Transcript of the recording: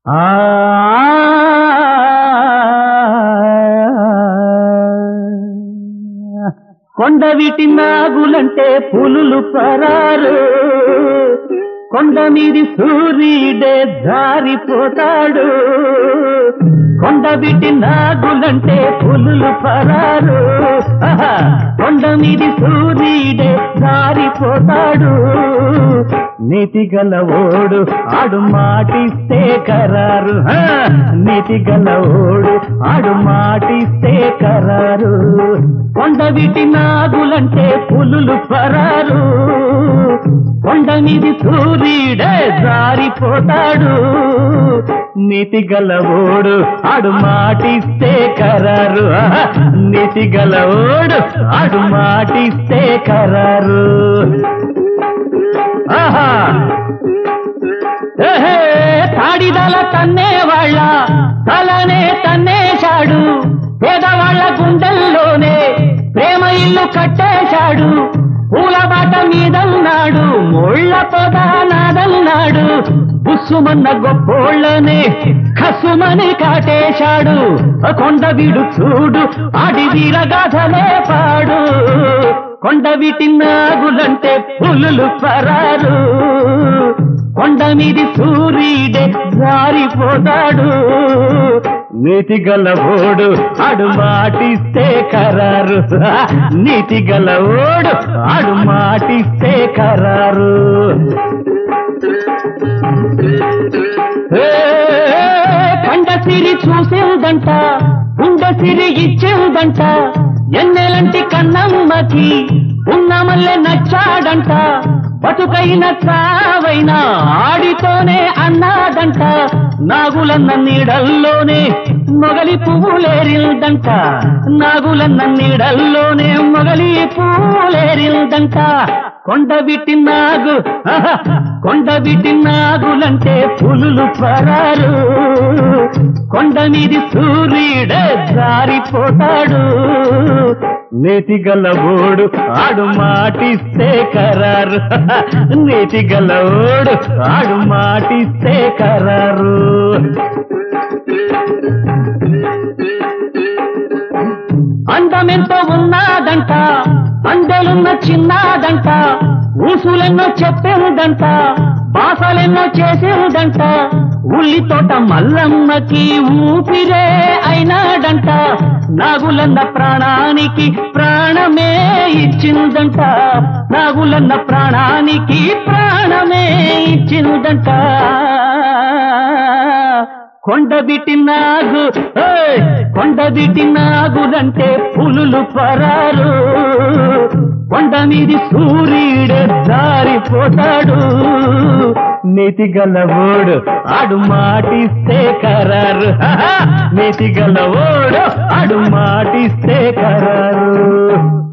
ఆ కొండ వీటి నాగులంటే పులులు పరారు కొండ మీది సూర్యుడే జారిపోతాడు కొండ వీటి నాగులంటే పులులు పరారు ఆహా! కొండ మీది సూర్యుడే జారిపోతాడు నీతి గల ఓడు ఆడు మాటిస్తే కరారు హా! నీతి గల ఓడు ఆడు మాటిస్తే కరారు కొండ వీటి నాగులంటే పులులు పరారు కొండ మీది సూర్యుడే జారిపోతాడు నీతి గలవోడు ఆడు మాటిస్తే కరారు ఆహా! నీతి గలవోడు ఆడు మాటిస్తే కరారు ఆహా ఏహే, తాడిదల తన్నేవాళ్ళ తలనే తన్నేశాడు పేదవాళ్ళ గుండెల్లోనే ప్రేమ ఇల్లు కట్టేశాడు పూల బాట మీదన్నాడు ముళ్ళ పొద నాదన్నాడు బుస్సుమన్న గొప్పోళ్ళనే కసుమని కాటేశాడు కొండ వీడు చూడు ఆడి వీరగాథలే పాడు కొండ వీటి నాగులంటే పులులు పరారు కొండ మీది సూర్యుడే జారిపోతాడు నీతి గలవోడు ఆడు మాటిస్తే కరారు నీతి గలవోడు ఆడు మాటిస్తే కరారు ఏ, కండ సిరి చూసిందంట ఉండ సిరి ఇచ్చిందంట ఎన్నెలంటి కన్నమ్మకి ఉన్న మల్లె నచ్చాడంట బతుకైన చావైనా ఆడితోనే అన్నాదంట నాగులన్న నీడల్లోనే మొగలి పువ్వులేరిందంట నాగులన్న నీడల్లోనే మొగలి పువ్వులేరిందంట కొండ బిట్టి నాగు ఆహా! కొండ బిట్టి నాగులంటే పులులు పరారు కొండ మీది సూర్యుడే జారిపోతాడు నేతి గలవోడు ఆడు మాటిస్తే కరారు నేతి గలవోడు ఆడు మాటిస్తే కరారు అందమెంతో ఉన్నాదంట అందెలున్న చిన్నాదంట ఊసులెన్నో చెప్పేదంట బాసలెన్నో చేసేదంట ఉల్లి తోట మల్లమ్మకి ఊపిరే అయినాడంట నాగులన్న ప్రాణానికి ప్రాణమే ఇచ్చిందంట నాగులన్న ప్రాణానికి ప్రాణమే ఇచ్చిందంట కొండబిటి నాగు ఏయ్! కొండబిటి నాగులంటే పులులు పరారు కొండ మీది సూర్యుడు జారిపోతాడు నీతి గలవోడు ఆడు మాటిస్తే కరారు ఆహా! నీతి గలవోడు ఆడు మాటిస్తే కరారు